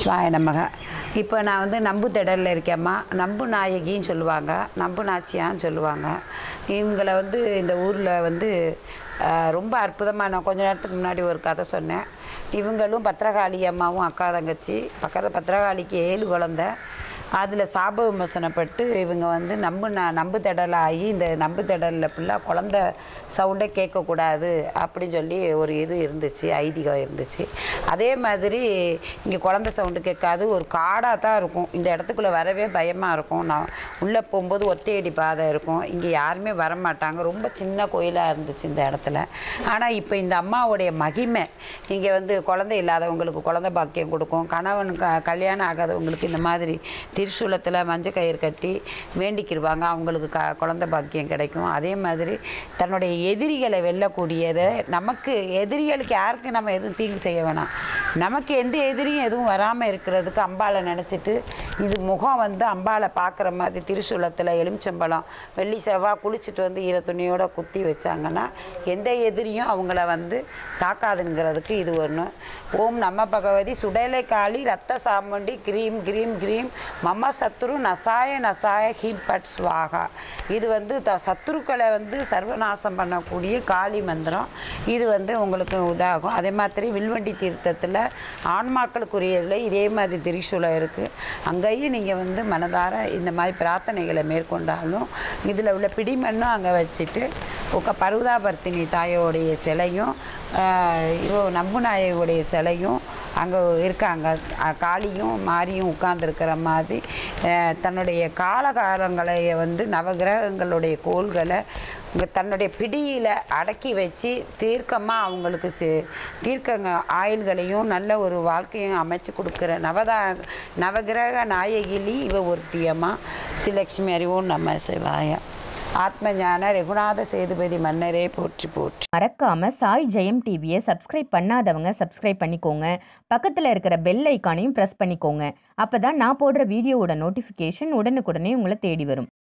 சிவாய நமக இப்போ நான் வந்து நம்பு திடலில் இருக்கேம்மா நம்பு நாயகின்னு சொல்லுவாங்க நம்பு நாச்சியான்னு சொல்லுவாங்க இவங்களை வந்து இந்த ஊரில் வந்து ஆஹ், ரொம்ப அற்புதமாக நான் கொஞ்ச நேரத்துக்கு முன்னாடி ஒரு கதை சொன்னேன் இவங்களும் பத்திரகாளி அம்மாவும் அக்கா தங்கச்சி பக்கத்தில் பத்திரகாளிக்கு ஏழு குழந்தை அதில் சாப விமர்சனப்பட்டு இவங்க வந்து நம்பு ந நம்பு திடலாகி இந்த நம்பு திடலில் ஃபுல்லாக குழந்த சவுண்டே கேட்கக்கூடாது அப்படின்னு சொல்லி ஒரு இது இருந்துச்சு ஐதீகம் இருந்துச்சு அதே மாதிரி இங்கே குழந்த சவுண்டு கேட்காது ஒரு காடாக தான் இருக்கும் இந்த இடத்துக்குள்ளே வரவே பயமாக இருக்கும் நான் உள்ளே போகும்போது ஒத்தையடி பாதை இருக்கும் இங்கே யாருமே வரமாட்டாங்க ரொம்ப சின்ன கோயிலாக இருந்துச்சு இந்த இடத்துல ஆனால் இப்போ இந்த அம்மாவுடைய மகிமை இங்கே வந்து குழந்தை இல்லாதவங்களுக்கு குழந்தை பாக்கியம் கொடுக்கும் கணவன் க கல்யாணம் ஆகாதவங்களுக்கு இந்த மாதிரி திரிசூலத்தில் மஞ்சள் கயிறு கட்டி வேண்டிக்கிடுவாங்க அவங்களுக்கு க குழந்தை பாக்கியம் கிடைக்கும் அதே மாதிரி தன்னுடைய எதிரிகளை வெல்லக்கூடியதை நமக்கு எதிரிகளுக்கு யாருக்கு நம்ம எதுவும் தீங்கு செய்ய வேணாம் நமக்கு எந்த எதிரியும் எதுவும் வராமல் இருக்கிறதுக்கு அம்பாளை நினச்சிட்டு இது முகம் வந்து அம்பாளை பார்க்குற மாதிரி திரிசூலத்தில் எலுமிச்சம்பழம் வெள்ளி செவ்வாய் குளிச்சுட்டு வந்து ஈர துணியோட குத்தி வச்சாங்கன்னா எந்த எதிரியும் அவங்கள வந்து தாக்காதுங்கிறதுக்கு இது ஒன்று ஓம் நம்ம பகவதி சுடலை காளி ரத்த சாமுண்டி கிரீம் கிரீம் கிரீம் மம சத்ரு நசாய நசாய ஹீம் பட் ஸ்வாகா இது வந்து த சத்துருக்களை வந்து சர்வநாசம் பண்ணக்கூடிய காளி மந்திரம் இது வந்து உங்களுக்கு இதாகும் அதே மாதிரி வில்வண்டி தீர்த்தத்தில் ஆன்மாக்களுக்குரியதில் இதே மாதிரி திரிசூலம் இருக்குது அங்கேயும் நீங்கள் வந்து மனதார இந்த மாதிரி பிரார்த்தனைகளை மேற்கொண்டாலும் இதில் உள்ள பிடிமண்ணும் அங்கே வச்சுட்டு உக்க பருவதாபர்த்தினி தாயோடைய சிலையும் ஆஹ், இவ நம்புநாயகுடைய சிலையும் அங்கே இருக்காங்க அஹ், காளியும் மாரியும் உட்கார்ந்துருக்கிற மாதிரி ஆஹ், தன்னுடைய காலகாலங்களை வந்து நவகிரகங்களுடைய கோள்களை இங்க தன்னுடைய பிடியில் அடக்கி வச்சு தீர்க்கமாக அவங்களுக்கு சி தீர்க்கங்க ஆயுள்களையும் நல்ல ஒரு வாழ்க்கையும் அமைச்சு கொடுக்குற நவதா நவகிரக நாயகிலி இவ ஒருத்தியம்மா ஸ்ரீலக்ஷ்மி அறிவோம் நம்ம சிவாய ஆத்மஞான ரகுநாத சேதுபதி மன்னரே போற்றி போற்றி மறக்காம சாய் ஜெயம் டிவியை சப்ஸ்கிரைப் பண்ணாதவங்க சப்ஸ்கிரைப் பண்ணிக்கோங்க பக்கத்தில் இருக்கிற பெல் ஐக்கானையும் ப்ரெஸ் பண்ணிக்கோங்க அப்பதான் நான் போடுற வீடியோவோட நோட்டிஃபிகேஷன் உடனுக்குடனே உங்களை தேடி வரும்